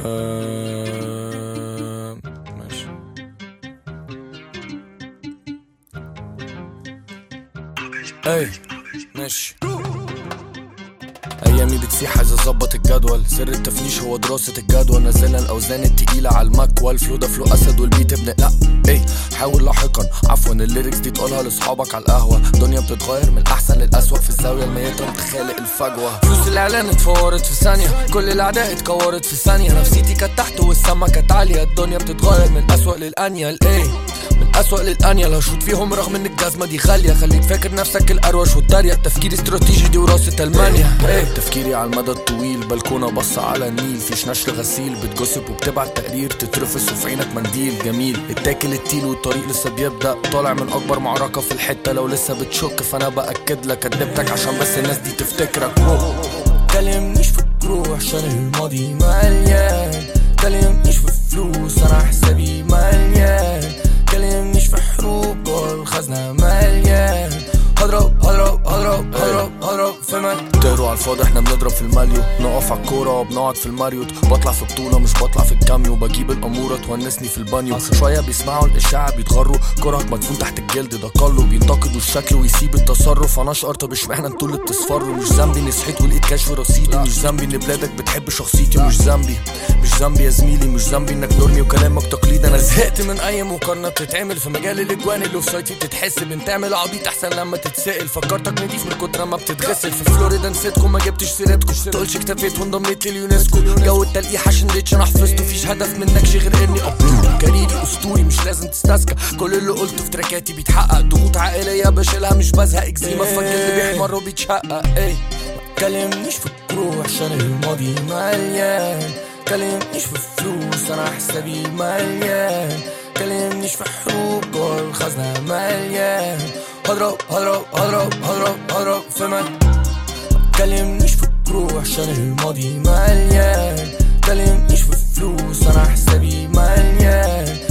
آه، ماشي اي ماشي ايامي بتسيح عايز اظبط الجدول سر التفنيش هو دراسة الجدول نزلنا الاوزان التقيلة على المكوى الفلو ده فلو اسد والبيت ابن لا اي حاول لاحقا عفوا الليركس دي تقولها لاصحابك على القهوة الدنيا بتتغير من الاحسن للاسوأ في الزاوية الميتة انت خالق الفجوة فلوس الاعلان اتفورت في ثانية كل الاعداء اتكورت في ثانية نفسيتي كانت تحت والسما كانت عالية الدنيا بتتغير من الاسوأ للانيل ايه من أسوأ للأنيل هشوط فيهم رغم ان الجزمة دي غالية خليك فاكر نفسك الأروش والدارية التفكير استراتيجي دي وراثة ألمانيا ايه تفكيري على المدى الطويل بلكونة بص على النيل فيش نشر غسيل بتجسب وبتبعت تقرير تترفس وفي عينك منديل جميل اتاكل التيل والطريق لسه بيبدأ طالع من أكبر معركة في الحتة لو لسه بتشك فأنا بأكد لك كدبتك عشان بس الناس دي تفتكرك كلمنيش في الجروح عشان الماضي مليان كلمنيش في فلوس انا حسابي مليان كلمنيش في حروب جوه الخزنة مليان هضرب هضرب هضرب هضرب هضرب في مال تقروا على الفاضي احنا بنضرب في الماليو نقف على الكورة وبنقعد في الماريوت بطلع في بطولة مش بطلع في الكاميو بجيب الأمورة تونسني في البانيو شوية بيسمعوا الإشاعة بيتغروا كرهك مدفون تحت الجلد ده كله بينتقدوا الشكل ويسيب التصرف انا اشقر طب اشمعنى انتوا اللي بتصفروا مش ذنبي اني صحيت ولقيت كشف رصيدي مش ذنبي ان بلادك بتحب شخصيتي مش ذنبي مش ذنبي يا زميلي مش ذنبي انك نورمي وكلامك تقليد انا زهقت من اي مقارنه بتتعمل في مجال الاجوان اللي في سايتي بتتحسب انت تعمل عبيط احسن لما تتسال فكرتك نضيف من كتر ما بتتغسل في فلوريدا نسيتكم ما جبتش سيرتكم تقولش اكتفيت وانضميت لليونسكو جو التلقيح عشان ريتش انا حفظته فيش هدف منك شي غير اني ابطول كاريري اسطوري مش لازم تستسكى كل اللي قلته في تراكاتي بيتحقق ضغوط عائليه بشيلها مش بزهق اكزيما فك اللي بيحمر وبيتشقق ايه كلمنيش في الجروح عشان الماضي مليان كلمنيش في فلوس انا حسابي مليان كلمنيش في حروب جوه الخزنة مليان هضرب هضرب هضرب هضرب هضرب في مال كلمنيش في الجروح عشان الماضي مليان كلمنيش في فلوس انا حسابي مليان